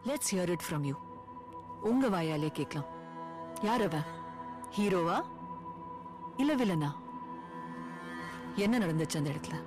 Let's hear it from you உங்க வாயாலே கேட்கலாம் யார் அவன் ஹீரோவா இல்ல வில்லனா என்ன நடந்துச்சு அந்த இடத்துல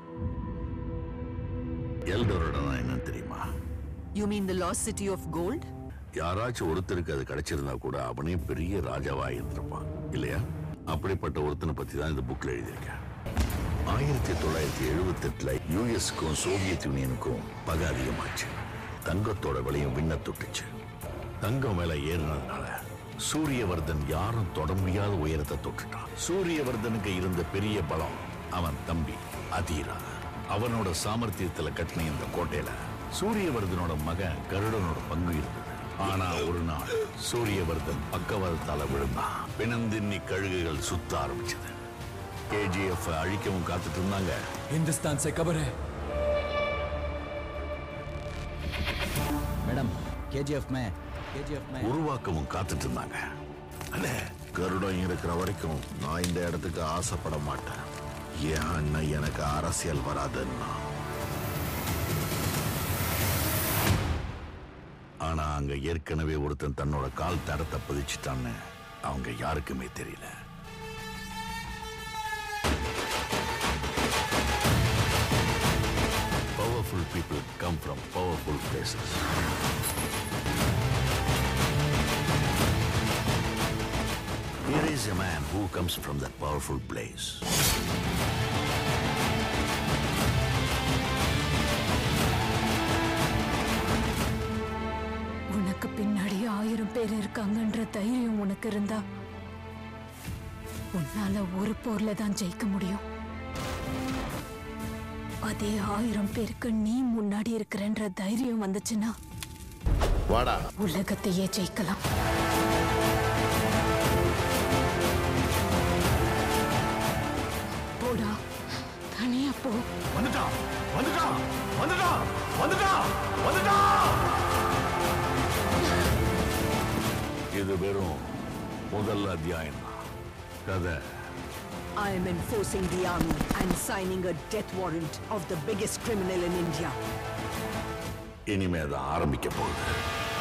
எல்டோரோடனா என்னன்னு தெரியுமா you mean the lost city of gold யாராச்சும் ஒருத்தருக்கு அது கிடைச்சிருந்தா கூட அவனே பெரிய ராஜாவா இருந்திருப்பான் இல்லையா அப்படிப்பட்ட ஒருத்தனை பத்தி தான் இந்த புக்ல எழுதியிருக்கேன் ஆயிரத்தி தொள்ளாயிரத்தி எழுபத்தி எட்டுல யூஎஸ்க்கும் சோவியத் யூனியனுக்கும் பகை அதிகமாச்சு தங்கத்தோட விலையும் விண்ண தொட்டுச்சு தங்கம் விலை ஏறினதுனால சூரியவர்தன் யாரும் தொட முடியாத உயரத்தை தொட்டுட்டான் சூரியவர்தனுக்கு இருந்த பெரிய பலம் அவன் தம்பி அதீரா அவனோட சாமர்த்தியத்துல கட்டின இந்த கோட்டையில சூரியவர்தனோட மகன் கருடனோட பங்கு இருந்தது ஆனா ஒரு நாள் சூரியவர்தன் பக்கவாதத்தால விழுந்தான் பிணந்தின்னி கழுகுகள் சுத்த ஆரம்பிச்சது கேஜிஎஃப் அழிக்கவும் காத்துட்டு இருந்தாங்க हिंदुस्तान से खबर है मैडम केजीएफ में केजीएफ में உருவாக்கவும் காத்துட்டு இருந்தாங்க அண்ணே கருடம் இருக்கிற வரைக்கும் நான் இந்த இடத்துக்கு ஆசைப்பட மாட்டேன் என் அண்ணன் எனக்கு அரசியல் வராதுன்னா ஆனா அங்க ஏற்கனவே ஒருத்தன் தன்னோட கால் தடத்தை பதிச்சிட்டான்னு அவங்க யாருக்குமே தெரியல Powerful people come from powerful places. Here is a man who comes from that powerful place. உனக்கு பின்னாடி ஆயிரம் பேர் இருக்காங்கன்ற தைரியம் உனக்கு இருந்தா உன்னால ஒரு போர்ல தான் ஜெயிக்க முடியும் அதே ஆயிரம் பேருக்கு நீ முன்னாடி இருக்கிறன்ற தைரியம் வந்துச்சுன்னா வாடா உலகத்தையே ஜெயிக்கலாம் போடா தனியா போ வந்துட்டான் வந்துட்டான் வந்துட்டான் வந்துட்டான் வந்துட்டான் இது வெறும் முதல் அத்தியாயம் தான். கதை I am enforcing the army and signing a death warrant of the biggest criminal in India. இனிமே தான் ஆரம்பிக்க போகுது